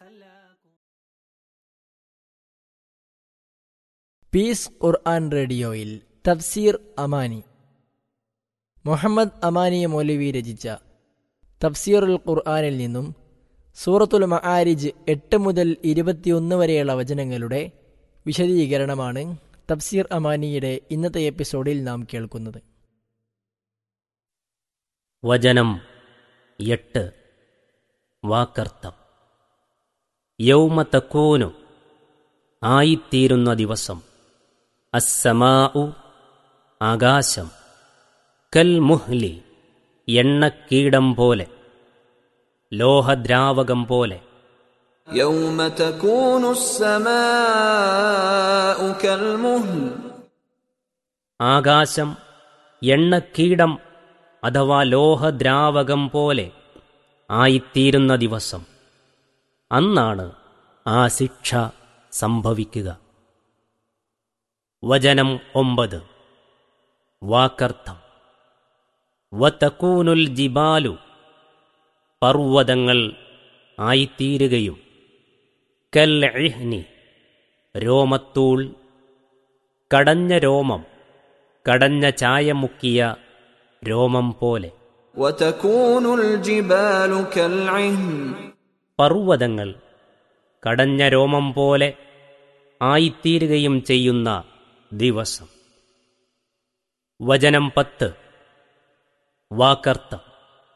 piece ഖുർആൻ റേഡിയോയിൽ തഫ്സീർ അമാനി മുഹമ്മദ് അമാനി മൗലവി രചിച്ച തഫ്സീറുൽ ഖുർആനിൽ നിന്നും സൂറത്തുൽ മആരിജ് എട്ട് മുതൽ ഇരുപത്തിയൊന്ന് വരെയുള്ള വചനങ്ങളുടെ വിശദീകരണമാണ് തഫ്സീർ അമാനിയുടെ ഇന്നത്തെ എപ്പിസോഡിൽ നാം കേൾക്കുന്നത് വചനം എട്ട് വാക്കർത്ഥം യൗമ തക്കൂനു ആയിത്തീരുന്ന ദിവസം അസ്സമാഉ ആകാശം കൽ മുഹ്ലി എണ്ണക്കീടം പോലെ ലോഹദ്രാവകം പോലെ يوم تكون السماء كالمهل ആകാശം എണ്ണക്കീടം അഥവാ ലോഹദ്രാവകം പോലെ ആയിത്തീരുന്ന ദിവസം അന്നാണ് ആ ശിക്ഷ സംഭവിക്കുക വചനം ഒമ്പത് വാക്കർത്ഥം വതക്കൂനുൽ ജിബാലു പർവ്വതങ്ങൾ ആയിത്തീരുകയും കൽ ഇഹ്നി രോമത്തൂൾ കടഞ്ഞ രോമം കടഞ്ഞ ചായ മുക്കിയ രോമം പോലെ وتكون الجبال كالعهن പർവ്വതങ്ങൾ കടഞ്ഞ രോമം പോലെ ആയിത്തീരുകയും ചെയ്യുന്ന ദിവസം വചനം പത്ത് വാക്കർത്ഥം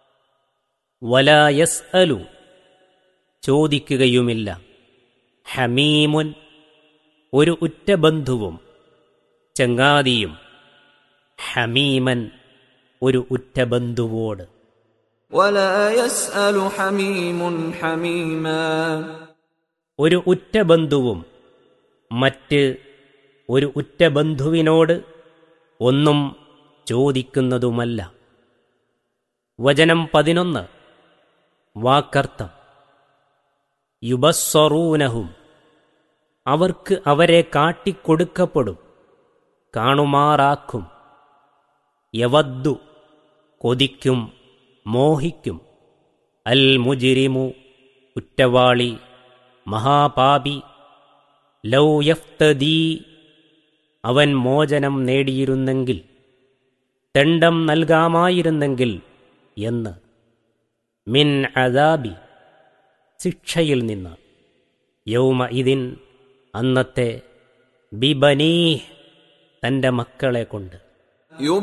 വലായസ് അലു ചോദിക്കുകയുമില്ല ഹമീമുൻ ഒരു ഉറ്റ ബന്ധുവും ചങ്ങാതിയും ഹമീമൻ ഒരു ഉറ്റ ബന്ധുവോട് ولا يسأل حميم حميما ഒരു ഉറ്റ ബന്ധുവും മറ്റ് ഒരു ഉറ്റ ബന്ധുവിനോട് ഒന്നും ചോദിക്കുന്നതുമല്ല വചനം പതിനൊന്ന് വാക്കർത്ഥം യുബസ്വറൂനഹും അവർക്ക് അവരെ കാട്ടിക്കൊടുക്കപ്പെടും കാണുമാറാക്കും യവദ്ദു കൊതിക്കും മോഹിക്കും അൽ മുജിരിമു കുറ്റവാളി മഹാപാപി ലൗ യഫ്തദീ അവൻ മോചനം നേടിയിരുന്നെങ്കിൽ ദണ്ഡം നൽകാമായിരുന്നെങ്കിൽ എന്ന് മിൻ അദാബി ശിക്ഷയിൽ നിന്ന് യൗമ ഇതിൻ അന്നത്തെ ബിബനീ തൻ്റെ മക്കളെ കൊണ്ട്